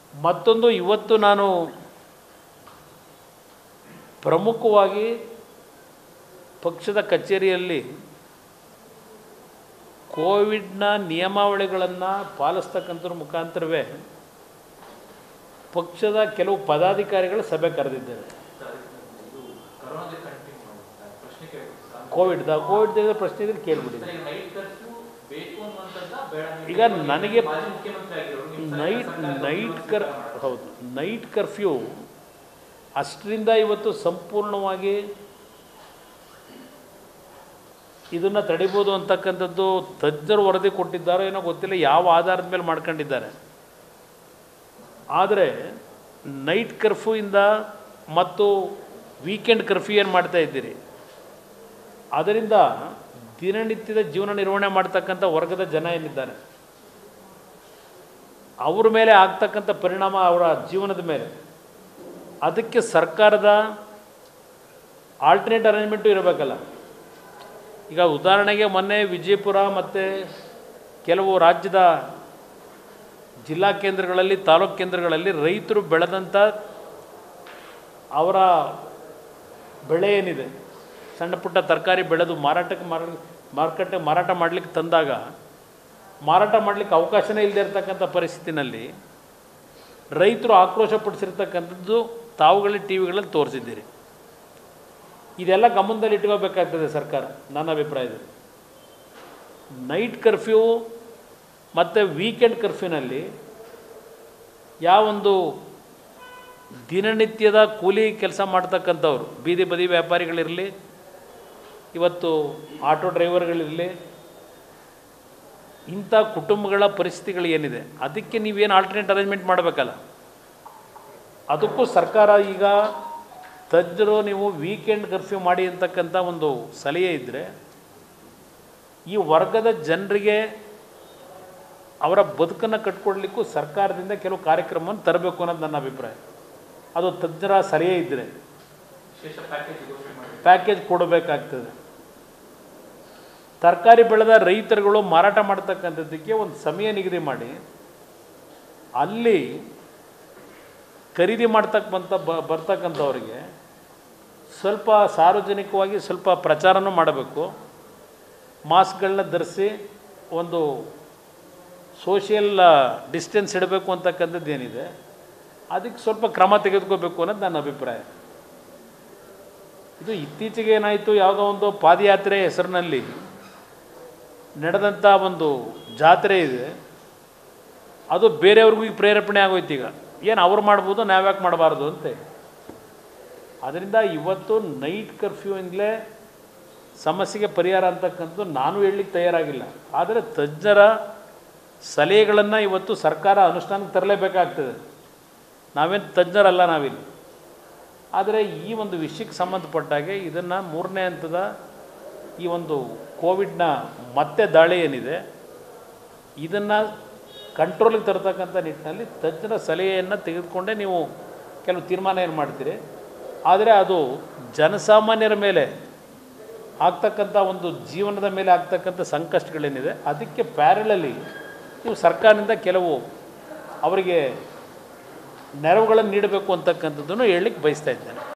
ಮತ್ತೊಂದು ಇವತ್ತು ನಾನು ಪ್ರಮುಖವಾಗಿ ಪಕ್ಷದ ಕಚೇರಿಯಲ್ಲಿ ಕೋವಿಡ್ನ ನಿಯಮಾವಳಿಗಳನ್ನು ಪಾಲಿಸ್ತಕ್ಕಂಥದ್ರ ಮುಖಾಂತರವೇ ಪಕ್ಷದ ಕೆಲವು ಪದಾಧಿಕಾರಿಗಳ ಸಭೆ ಕರೆದಿದ್ದೇವೆ ಇದು ಕರೋನಾಗೆ ಕಂಟಿನ್ಯೂ ಮಾಡುತ್ತೆ ಪ್ರಶ್ನೆ ಕೇಳ್ಬೇಕು ಕೋವಿಡ್ದ ಕೋವಿಡ್ ಪ್ರಶ್ನೆ ಇದ್ರೆ ಕೇಳ್ಬಿಡಿ ನೈಟ್ ಕರ್ಫ್ಯೂ ಬೇಕು ಅನ್ನುವಂಥದ್ದ ಬೇಡ ನೀವು ಈಗ ನನಗೆ ಮಾಜಿ ಮುಖ್ಯಮಂತ್ರಿ ಆಗಿರೋರು ನಿಮ್ಮ ಸರ್ಕಾರ- ನೈಟ್ ಸರ್ಕಾರದ ನೈಟ್ ಒಂದು ಕರ್ ಸರ್ಕಾರ ಹೌದು ನೈಟ್ ಕರ್ಫ್ಯೂ ಅಷ್ಟರಿಂದ ಇವತ್ತು ಸಂಪೂರ್ಣವಾಗಿ ಇದನ್ನು ತಡಿಬೋದು ಅಂತಕ್ಕಂಥದ್ದು ತಜ್ಞರು ವರದಿ ಕೊಟ್ಟಿದ್ದಾರೋ ಏನೋ ಗೊತ್ತಿಲ್ಲ ಯಾವ ಆಧಾರದ ಮೇಲೆ ಮಾಡ್ಕೊಂಡಿದ್ದಾರೆ ಆದರೆ ನೈಟ್ ಕರ್ಫ್ಯೂಯಿಂದ ಮತ್ತು ವೀಕೆಂಡ್ ಕರ್ಫ್ಯೂ ಏನು ಮಾಡ್ತಾ ಇದ್ದೀರಿ ಅದರಿಂದ ದಿನನಿತ್ಯದ ಜೀವನ ನಿರ್ವಹಣೆ ಮಾಡ್ತಕ್ಕಂಥ ವರ್ಗದ ಜನ ಏನಿದ್ದಾರೆ ಅವ್ರ ಮೇಲೆ ಆಗ್ತಕ್ಕಂಥ ಪರಿಣಾಮ ಅವರ ಜೀವನದ ಮೇಲೆ ಅದಕ್ಕೆ ಸರ್ಕಾರದ ಆಲ್ಟರ್ನೇಟ್ ಅರೇಂಜ್ಮೆಂಟು ಇರಬೇಕಲ್ಲ ಈಗ ಉದಾಹರಣೆಗೆ ಮೊನ್ನೆ ವಿಜಯಪುರ ಮತ್ತು ಕೆಲವು ರಾಜ್ಯದ ಜಿಲ್ಲಾ ಕೇಂದ್ರಗಳಲ್ಲಿ ತಾಲೂಕು ಕೇಂದ್ರಗಳಲ್ಲಿ ರೈತರು ಬೆಳೆದಂಥ ಅವರ ಬೆಳೆ ಏನಿದೆ ಸಣ್ಣ ಪುಟ್ಟ ತರಕಾರಿ ಬೆಳೆದು ಮಾರಾಟಕ್ಕೆ ಮಾರ ಮಾರುಕಟ್ಟೆ ಮಾರಾಟ ಮಾಡಲಿಕ್ಕೆ ತಂದಾಗ ಮಾರಾಟ ಮಾಡಲಿಕ್ಕೆ ಅವಕಾಶನೇ ಇಲ್ಲದೆ ಇರತಕ್ಕಂಥ ಪರಿಸ್ಥಿತಿನಲ್ಲಿ ರೈತರು ಆಕ್ರೋಶ ಪಡಿಸಿರ್ತಕ್ಕಂಥದ್ದು ತಾವುಗಳೇ ಟಿ ವಿಗಳಲ್ಲಿ ತೋರಿಸಿದ್ದೀರಿ ಇದೆಲ್ಲ ಗಮನದಲ್ಲಿ ಇಟ್ಕೋಬೇಕಾಗ್ತದೆ ಸರ್ಕಾರ ನನ್ನ ಅಭಿಪ್ರಾಯದಲ್ಲಿ ನೈಟ್ ಕರ್ಫ್ಯೂ ಮತ್ತು ವೀಕೆಂಡ್ ಕರ್ಫ್ಯೂನಲ್ಲಿ ಯಾವೊಂದು ದಿನನಿತ್ಯದ ಕೂಲಿ ಕೆಲಸ ಮಾಡ್ತಕ್ಕಂಥವ್ರು ಬೀದಿ ಬದಿ ವ್ಯಾಪಾರಿಗಳಿರಲಿ ಇವತ್ತು ಆಟೋ ಡ್ರೈವರ್ಗಳಿರಲಿ ಇಂಥ ಕುಟುಂಬಗಳ ಪರಿಸ್ಥಿತಿಗಳು ಏನಿದೆ ಅದಕ್ಕೆ ನೀವೇನು ಆಲ್ಟರ್ನೇಟ್ ಅರೇಂಜ್ಮೆಂಟ್ ಮಾಡಬೇಕಲ್ಲ ಅದಕ್ಕೂ ಸರ್ಕಾರ ಈಗ ತಜ್ಞರು ನೀವು ವೀಕೆಂಡ್ ಕರ್ಫ್ಯೂ ಮಾಡಿ ಅಂತಕ್ಕಂಥ ಒಂದು ಸಲಹೆ ಇದ್ದರೆ ಈ ವರ್ಗದ ಜನರಿಗೆ ಅವರ ಬದುಕನ್ನು ಕಟ್ಕೊಡ್ಲಿಕ್ಕೂ ಸರ್ಕಾರದಿಂದ ಕೆಲವು ಕಾರ್ಯಕ್ರಮವನ್ನು ತರಬೇಕು ಅನ್ನೋದು ನನ್ನ ಅಭಿಪ್ರಾಯ ಅದು ತಜ್ಞರ ಸಲಹೆ ಇದ್ದರೆ ವಿಶೇಷ ಪ್ಯಾಕೇಜ್ ಘೋಷಣೆ ಮಾಡಿ ಪ್ಯಾಕೇಜ್ ಕೊಡಬೇಕಾಗ್ತದೆ ತರಕಾರಿ ಬೆಳೆದ ರೈತರುಗಳು ಮಾರಾಟ ಮಾಡ್ತಕ್ಕಂಥದ್ದಕ್ಕೆ ಒಂದು ಸಮಯ ನಿಗದಿ ಮಾಡಿ ಅಲ್ಲಿ ಖರೀದಿ ಮಾಡ್ತಕ್ಕ ಬಂತ ಬ ಬರ್ತಕ್ಕಂಥವ್ರಿಗೆ ಸ್ವಲ್ಪ ಸಾರ್ವಜನಿಕವಾಗಿ ಸ್ವಲ್ಪ ಪ್ರಚಾರನೂ ಮಾಡಬೇಕು ಮಾಸ್ಕ್ಗಳನ್ನ ಧರಿಸಿ ಒಂದು ಸೋಷಿಯಲ್ ಡಿಸ್ಟೆನ್ಸ್ ಇಡಬೇಕು ಅಂತಕ್ಕಂಥದ್ದು ಏನಿದೆ ಅದಕ್ಕೆ ಸ್ವಲ್ಪ ಕ್ರಮ ತೆಗೆದುಕೋಬೇಕು ಅನ್ನೋದು ನನ್ನ ಅಭಿಪ್ರಾಯ ಇದು ಇತ್ತೀಚೆಗೆ ಏನಾಯಿತು ಯಾವುದೋ ಒಂದು ಪಾದಯಾತ್ರೆ ಹೆಸರಿನಲ್ಲಿ ನಡೆದಂಥ ಒಂದು ಜಾತ್ರೆ ಇದೆ ಅದು ಬೇರೆಯವ್ರಿಗೂ ಈಗ ಪ್ರೇರೇಪಣೆ ಆಗೋಯ್ತು ಈಗ ಏನು ಅವ್ರು ಮಾಡ್ಬೋದು ನಾವ್ಯಾಕೆ ಮಾಡಬಾರ್ದು ಅಂತೆ ಅದರಿಂದ ಇವತ್ತು ನೈಟ್ ಕರ್ಫ್ಯೂಯಿಂದಲೇ ಸಮಸ್ಯೆಗೆ ಪರಿಹಾರ ಅಂತಕ್ಕಂಥದ್ದು ನಾನು ಹೇಳಲಿಕ್ಕೆ ತಯಾರಾಗಿಲ್ಲ ಆದರೆ ತಜ್ಞರ ಸಲಹೆಗಳನ್ನು ಇವತ್ತು ಸರ್ಕಾರ ಅನುಷ್ಠಾನಕ್ಕೆ ತರಲೇಬೇಕಾಗ್ತದೆ ನಾವೇನು ತಜ್ಞರಲ್ಲ ನಾವಿಲ್ಲಿ ಆದರೆ ಈ ಒಂದು ವಿಷಯಕ್ಕೆ ಸಂಬಂಧಪಟ್ಟಾಗೆ ಇದನ್ನು ಮೂರನೇ ಹಂತದ ಈ ಒಂದು ಕೋವಿಡ್ನ ಮತ್ತೆ ದಾಳಿ ಏನಿದೆ ಇದನ್ನು ಕಂಟ್ರೋಲಿಗೆ ತರ್ತಕ್ಕಂಥ ನಿಟ್ಟಿನಲ್ಲಿ ತಜ್ಞರ ಸಲಹೆಯನ್ನು ತೆಗೆದುಕೊಂಡೇ ನೀವು ಕೆಲವು ತೀರ್ಮಾನ ಏನು ಮಾಡ್ತೀರಿ ಆದರೆ ಅದು ಜನಸಾಮಾನ್ಯರ ಮೇಲೆ ಆಗ್ತಕ್ಕಂಥ ಒಂದು ಜೀವನದ ಮೇಲೆ ಆಗ್ತಕ್ಕಂಥ ಸಂಕಷ್ಟಗಳೇನಿದೆ ಅದಕ್ಕೆ ಪ್ಯಾರಲಲ್ಲಿ ನೀವು ಸರ್ಕಾರದಿಂದ ಕೆಲವು ಅವರಿಗೆ ನೆರವುಗಳನ್ನು ನೀಡಬೇಕು ಅಂತಕ್ಕಂಥದ್ದನ್ನು ಹೇಳಲಿಕ್ಕೆ ಬಯಸ್ತಾ ಇದ್ದೇನೆ